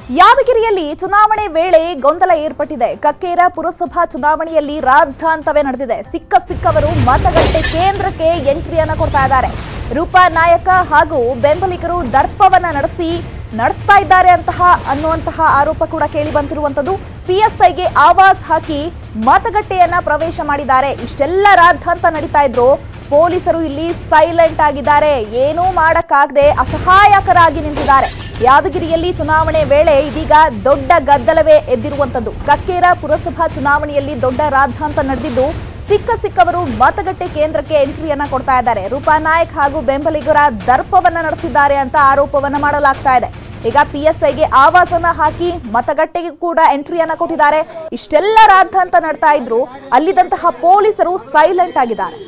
ಯಾದಗಿರಿಯಲ್ಲಿ ಚುನಾವಣೆ ವೇಳೆ ಗೊಂದಲ ಏರ್ಪಟ್ಟಿದೆ ಕಕ್ಕೇರ ಪುರಸಭಾ ಚುನಾವಣೆಯಲ್ಲಿ ರಾದ್ಧಾಂತವೇ ನಡೆದಿದೆ ಸಿಕ್ಕ ಸಿಕ್ಕವರು ಮತಗಟ್ಟೆ ಕೇಂದ್ರಕ್ಕೆ ಎಂಟ್ರಿಯನ್ನ ಕೊಡ್ತಾ ಇದ್ದಾರೆ ರೂಪಾ ನಾಯಕ ಹಾಗೂ ಬೆಂಬಲಿಗರು ದರ್ಪವನ್ನ ನಡೆಸಿ ನಡೆಸ್ತಾ ಇದ್ದಾರೆ ಅಂತಹ ಅನ್ನುವಂತಹ ಆರೋಪ ಕೂಡ ಕೇಳಿ ಬಂತಿರುವಂತದ್ದು ಪಿಎಸ್ಐಗೆ ಆವಾಜ್ ಹಾಕಿ ಮತಗಟ್ಟೆಯನ್ನ ಪ್ರವೇಶ ಮಾಡಿದ್ದಾರೆ ಇಷ್ಟೆಲ್ಲ ರಾದ್ಧಾಂತ ನಡೀತಾ ಇದ್ರು ಪೊಲೀಸರು ಇಲ್ಲಿ ಸೈಲೆಂಟ್ ಆಗಿದ್ದಾರೆ ಏನೂ ಮಾಡಕ್ಕಾಗದೆ ಅಸಹಾಯಕರಾಗಿ ನಿಂತಿದ್ದಾರೆ ಯಾದಗಿರಿಯಲ್ಲಿ ಚುನಾವಣೆ ವೇಳೆ ಇದೀಗ ದೊಡ್ಡ ಗದ್ದಲವೇ ಎದ್ದಿರುವಂತದ್ದು ಕಕ್ಕೇರ ಪುರಸಭಾ ಚುನಾವಣೆಯಲ್ಲಿ ದೊಡ್ಡ ರಾದ್ಧಾಂತ ನಡೆದಿದ್ದು ಸಿಕ್ಕ ಸಿಕ್ಕವರು ಮತಗಟ್ಟೆ ಕೇಂದ್ರಕ್ಕೆ ಎಂಟ್ರಿಯನ್ನ ಕೊಡ್ತಾ ಇದ್ದಾರೆ ರೂಪಾ ನಾಯಕ್ ಹಾಗೂ ಬೆಂಬಲಿಗರ ದರ್ಪವನ್ನ ನಡೆಸಿದ್ದಾರೆ ಅಂತ ಆರೋಪವನ್ನ ಮಾಡಲಾಗ್ತಾ ಇದೆ ಈಗ ಪಿಎಸ್ಐಗೆ ಆವಾಸನ ಹಾಕಿ ಮತಗಟ್ಟೆಗೆ ಕೂಡ ಎಂಟ್ರಿಯನ್ನ ಕೊಟ್ಟಿದ್ದಾರೆ ಇಷ್ಟೆಲ್ಲ ರಾದ್ಧಾಂತ ನಡ್ತಾ ಇದ್ರು ಅಲ್ಲಿದ್ದಂತಹ ಪೊಲೀಸರು ಸೈಲೆಂಟ್ ಆಗಿದ್ದಾರೆ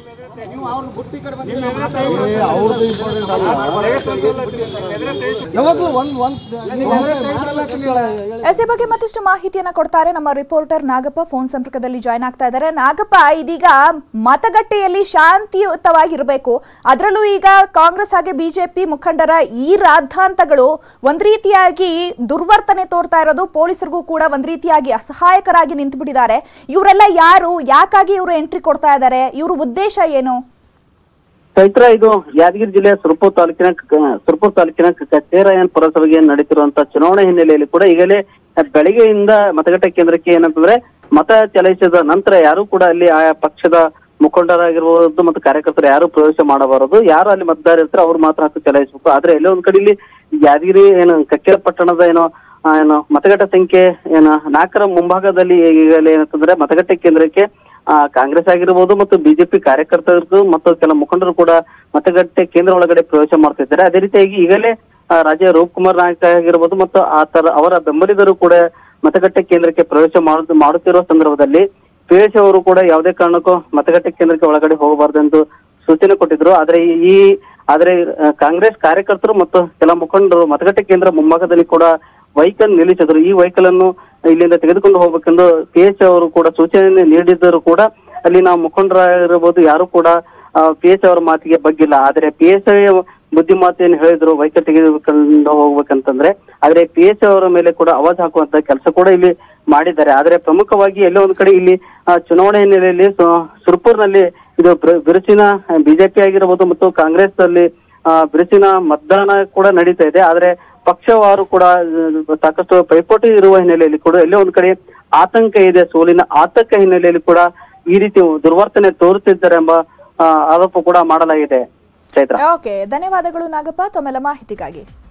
ಯಾವಾಗಲೂ ಒಂದ್ ಒಂದ್ ಎಸ್ ಈ ಬಗ್ಗೆ ಮತ್ತಷ್ಟು ಮಾಹಿತಿಯನ್ನ ಕೊಡ್ತಾರೆ ನಮ್ಮ ರಿಪೋರ್ಟರ್ ನಾಗಪ್ಪ ಫೋನ್ ಸಂಪರ್ಕದಲ್ಲಿ ಜಾಯ್ನ್ ಆಗ್ತಾ ಇದ್ದಾರೆ ನಾಗಪ್ಪ ಇದೀಗ ಮತಗಟ್ಟೆಯಲ್ಲಿ ಶಾಂತಿಯುತವಾಗಿರಬೇಕು ಅದರಲ್ಲೂ ಈಗ ಕಾಂಗ್ರೆಸ್ ಹಾಗೆ ಬಿಜೆಪಿ ಮುಖಂಡರ ಈ ರಾದ್ಧಾಂತಗಳು ಒಂದ್ ರೀತಿಯಾಗಿ ದುರ್ವರ್ತನೆ ತೋರ್ತಾ ಇರೋದು ಪೊಲೀಸರಿಗೂ ಕೂಡ ಒಂದ್ ರೀತಿಯಾಗಿ ಅಸಹಾಯಕರಾಗಿ ನಿಂತು ಬಿಟ್ಟಿದ್ದಾರೆ ಇವರೆಲ್ಲ ಯಾರು ಯಾಕಾಗಿ ಇವರು ಎಂಟ್ರಿ ಕೊಡ್ತಾ ಇದ್ದಾರೆ ಇವ್ರ ಉದ್ದೇಶ ಏನು ಚೈತ್ರ ಇದು ಯಾದಗಿರಿ ಜಿಲ್ಲೆಯ ಸುರಪುರ ತಾಲೂಕಿನ ಕ- ಸುರಪುರ ತಾಲೂಕಿನ ಕ- ಕಚೇರಾಯನ್ ಪುರಸಭೆಗೆ ನಡೀತಿರುವಂತಹ ಚುನಾವಣೆ ಹಿನ್ನೆಲೆಯಲ್ಲಿ ಕೂಡ ಈಗಲೇ ಬೆಳಗ್ಗೆಯಿಂದ ಮತಗಟ್ಟೆ ಕೇಂದ್ರಕ್ಕೆ ಏನಂತಂದ್ರೆ ಮತ ಚಲಾಯಿಸಿದ ನಂತರ ಯಾರು ಕೂಡ ಅಲ್ಲಿ ಆಯಾ ಪಕ್ಷದ ಮುಖಂಡರಾಗಿರ್ಬೋದು ಮತ್ತು ಕಾರ್ಯಕರ್ತರು ಯಾರು ಪ್ರವೇಶ ಮಾಡಬಾರದು ಯಾರು ಅಲ್ಲಿ ಮತದಾರ ಇರ್ತಾರೆ ಅವ್ರು ಮಾತ್ರ ಹಕ್ಕು ಚಲಾಯಿಸಬೇಕು ಆದ್ರೆ ಎಲ್ಲೋ ಒಂದ್ ಕಡೆ ಇಲ್ಲಿ ಯಾದಗಿರಿ ಏನು ಕಕ್ಕೇರ ಪಟ್ಟಣದ ಏನೋ ಆ, ಏನು ಮತಗಟ್ಟೆ ಸಂಖ್ಯೆ ಏನು ನಾಲ್ಕರ ಮುಂಭಾಗದಲ್ಲಿ ಈಗಲೇ ಏನಂತಂದ್ರೆ ಮತಗಟ್ಟೆ ಕೇಂದ್ರಕ್ಕೆ ಆ, ಕಾಂಗ್ರೆಸ್ ಆಗಿರ್ಬೋದು ಮತ್ತು ಬಿಜೆಪಿ ಕಾರ್ಯಕರ್ತರು ಮತ್ತು ಕೆಲ ಮುಖಂಡರು ಕೂಡ ಮತಗಟ್ಟೆ ಕೇಂದ್ರ ಒಳಗಡೆ ಪ್ರವೇಶ ಮಾಡ್ತಿದ್ದಾರೆ ಅದೇ ರೀತಿಯಾಗಿ ಈಗಲೇ ಆ, ರಾಜ್ಯ ರೂಪ್ ಕುಮಾರ್ ನಾಯಕ್ ಆಗಿರ್ಬೋದು ಮತ್ತು ಆ ತರ ಅವರ ಬೆಂಬಲಿಗರು ಕೂಡ ಮತಗಟ್ಟೆ ಕೇಂದ್ರಕ್ಕೆ ಪ್ರವೇಶ ಮಾಡು ಮಾಡುತ್ತಿರುವ ಸಂದರ್ಭದಲ್ಲಿ ಪಿಎಸ್ ಅವರು ಕೂಡ ಯಾವುದೇ ಕಾರಣಕ್ಕೂ ಮತಗಟ್ಟೆ ಕೇಂದ್ರಕ್ಕೆ ಒಳಗಡೆ ಹೋಗಬಾರ್ದೆಂದು ಸೂಚನೆ ಕೊಟ್ಟಿದ್ರು ಆದ್ರೆ ಈ ಆದ್ರೆ ಆ, ಕಾಂಗ್ರೆಸ್ ಕಾರ್ಯಕರ್ತರು ಮತ್ತು ಕೆಲ ಮುಖಂಡರು ಮತಗಟ್ಟೆ ಕೇಂದ್ರ ಮುಂಭಾಗದಲ್ಲಿ ಕೂಡ ವೆಹಿಕಲ್ ನಿಲ್ಲಿಸಿದ್ರು ಈ ವೆಹಿಕಲ್ ಅನ್ನು ಇಲ್ಲಿಂದ ತೆಗೆದುಕೊಂಡು ಹೋಗ್ಬೇಕೆಂದು ಪಿ ಎಚ್ ಅವರು ಕೂಡ ಸೂಚನೆ ನೀಡಿದ್ದರೂ ಕೂಡ ಅಲ್ಲಿನ ಮುಖಂಡರಾಗಿರ್ಬೋದು ಯಾರು ಕೂಡ ಪಿ ಎಚ್ ಅವರ ಮಾತಿಗೆ ಬಗ್ಗಿಲ್ಲ ಆದ್ರೆ ಪಿ ಎಸ್ ಐ ಬುದ್ಧಿ ಮಾತೇನು ಹೇಳಿದ್ರು ವೆಹಿಕಲ್ ತೆಗೆದುಕೊಂಡು ಹೋಗ್ಬೇಕಂತಂದ್ರೆ ಆದ್ರೆ ಪಿ ಎಚ್ ಅವರ ಮೇಲೆ ಕೂಡ ಅವಾಜ್ ಹಾಕುವಂತ ಕೆಲಸ ಕೂಡ ಇಲ್ಲಿ ಮಾಡಿದ್ದಾರೆ ಆದ್ರೆ ಪ್ರಮುಖವಾಗಿ ಎಲ್ಲೋ ಒಂದ್ ಕಡೆ ಇಲ್ಲಿ ಆ, ಚುನಾವಣೆ ಹಿನ್ನೆಲೆಯಲ್ಲಿ ಸು- ಸುರ್ಪುರ್ನಲ್ಲಿ ಇದು ಬಿರು- ಬಿರುಸಿನ ಬಿಜೆಪಿ ಆಗಿರ್ಬೋದು ಮತ್ತು ಕಾಂಗ್ರೆಸ್ ಅಲ್ಲಿ ಆ, ಬಿರುಸಿನ ಮತದಾನ ಕೂಡ ನಡೀತಾ ಇದೆ ಆದ್ರೆ ಪಕ್ಷವಾರು ಕೂಡ ಆ, ಸಾಕಷ್ಟು ಪೈಪೋಟಿ ಇರುವ ಹಿನ್ನೆಲೆಯಲ್ಲಿ ಕೂಡ ಎಲ್ಲೋ ಒಂದ್ ಕಡೆ ಆತಂಕ ಇದೆ ಸೋಲಿನ ಆತಂಕ ಹಿನ್ನೆಲೆಯಲ್ಲಿ ಕೂಡ ಈ ರೀತಿ ದುರ್ವರ್ತನೆ ತೋರುತ್ತಿದ್ದಾರೆ ಎಂಬ ಆ, ಆರೋಪ ಕೂಡ ಮಾಡಲಾಗಿದೆ ಚೈತ್ರ ಓಕೆ ಧನ್ಯವಾದಗಳು ನಾಗಪ್ಪ ತಮ್ಮೆಲ್ಲ ಮಾಹಿತಿಗಾಗಿ